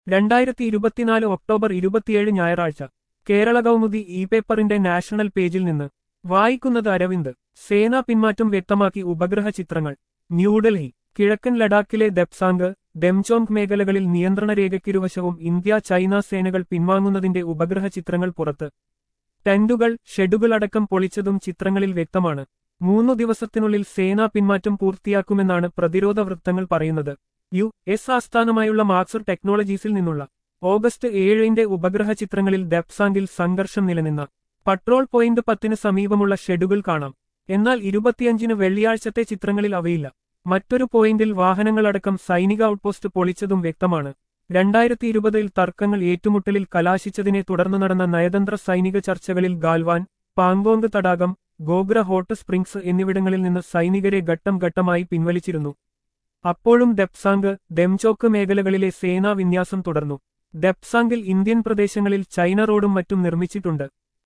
രണ്ടായിരത്തി ഇരുപത്തിനാല് ഒക്ടോബർ ഇരുപത്തിയേഴ് ഞായറാഴ്ച കേരള കൗമുദി ഇ പേപ്പറിന്റെ നാഷണൽ പേജിൽ നിന്ന് വായിക്കുന്നത് അരവിന്ദ് സേനാ പിന്മാറ്റം വ്യക്തമാക്കി ഉപഗ്രഹ ചിത്രങ്ങൾ ന്യൂഡൽഹി കിഴക്കൻ ലഡാക്കിലെ ദെപ്സാംഗ് ഡെംചോങ് മേഖലകളിൽ നിയന്ത്രണ രേഖയ്ക്കിരുവശവും ഇന്ത്യ ചൈന സേനകൾ പിൻവാങ്ങുന്നതിന്റെ ഉപഗ്രഹ ചിത്രങ്ങൾ പുറത്ത് ടെന്റുകൾ ഷെഡുകൾ അടക്കം പൊളിച്ചതും ചിത്രങ്ങളിൽ വ്യക്തമാണ് മൂന്നു ദിവസത്തിനുള്ളിൽ സേനാ പിന്മാറ്റം പൂർത്തിയാക്കുമെന്നാണ് പ്രതിരോധ വൃത്തങ്ങൾ പറയുന്നത് യു എസ് ആസ്ഥാനമായുള്ള മാക്സർ ടെക്നോളജീസിൽ നിന്നുള്ള ഓഗസ്റ്റ് ഏഴിന്റെ ഉപഗ്രഹ ചിത്രങ്ങളിൽ ദെപ്സാംഗിൽ സംഘർഷം നിലനിന്ന പട്രോൾ പോയിന്റ് പത്തിന് സമീപമുള്ള ഷെഡുകൾ കാണാം എന്നാൽ ഇരുപത്തിയഞ്ചിന് വെള്ളിയാഴ്ചത്തെ ചിത്രങ്ങളിൽ അവയില്ല മറ്റൊരു പോയിന്റിൽ വാഹനങ്ങളടക്കം സൈനിക ഔട്ട്പോസ്റ്റ് പൊളിച്ചതും വ്യക്തമാണ് രണ്ടായിരത്തി ഇരുപതിൽ തർക്കങ്ങൾ ഏറ്റുമുട്ടലിൽ കലാശിച്ചതിനെ തുടർന്ന് നടന്ന നയതന്ത്ര സൈനിക ചർച്ചകളിൽ ഗാൽവാൻ പാങ്കോങ് തടാകം ഗോഗ്ര ഹോട്ട് സ്പ്രിംഗ്സ് എന്നിവിടങ്ങളിൽ നിന്ന് സൈനികരെ ഘട്ടം ഘട്ടമായി പിൻവലിച്ചിരുന്നു അപ്പോഴും ദെപ്സാംഗ് ഡെംചോക്ക് മേഖലകളിലെ സേനാ വിന്യാസം തുടർന്നു ദെപ്സാംഗിൽ ഇന്ത്യൻ പ്രദേശങ്ങളിൽ ചൈന റോഡും മറ്റും നിർമ്മിച്ചിട്ടുണ്ട്